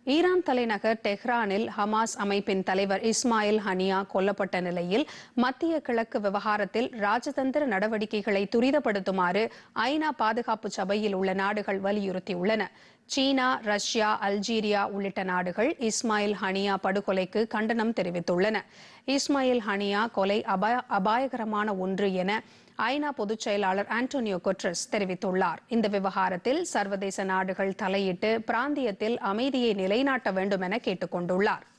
Iran தலைநகர் டெஹ்ரானில் Hamas அமைப்பின் தலைவர் இஸ்மாயில் ஹனியா கொல்லப்பட்ட நிலையில் மத்திய கிழக்கு விவகாரத்தில் ராஜதந்திர நடவடிக்கைகளை துரிதப்படுத்துமாறு ஐநா பாதுகாப்பு சபையில் உள்ள நாடுகள் வலியுறுத்தியுள்ளன சீனா ரஷ்யா அல்ஜீரியா உள்ளிட்ட நாடுகள் இஸ்மாயில் ஹனியா படுகொலைக்கு கண்டனம் தெரிவித்துள்ளன இஸ்மாயில் ஹனியா கொலை அபாய அபாயகரமான ஒன்று என ஐநா பொதுச் செயலாளர் ஆண்டோனியோ கொட்ரஸ் தெரிவித்துள்ளார் இந்த விவகாரத்தில் சர்வதேச நாடுகள் தலையிட்டு பிராந்தியத்தில் அமைதியை நிலைநாட்ட வேண்டும் என கேட்டுக் கொண்டுள்ளார்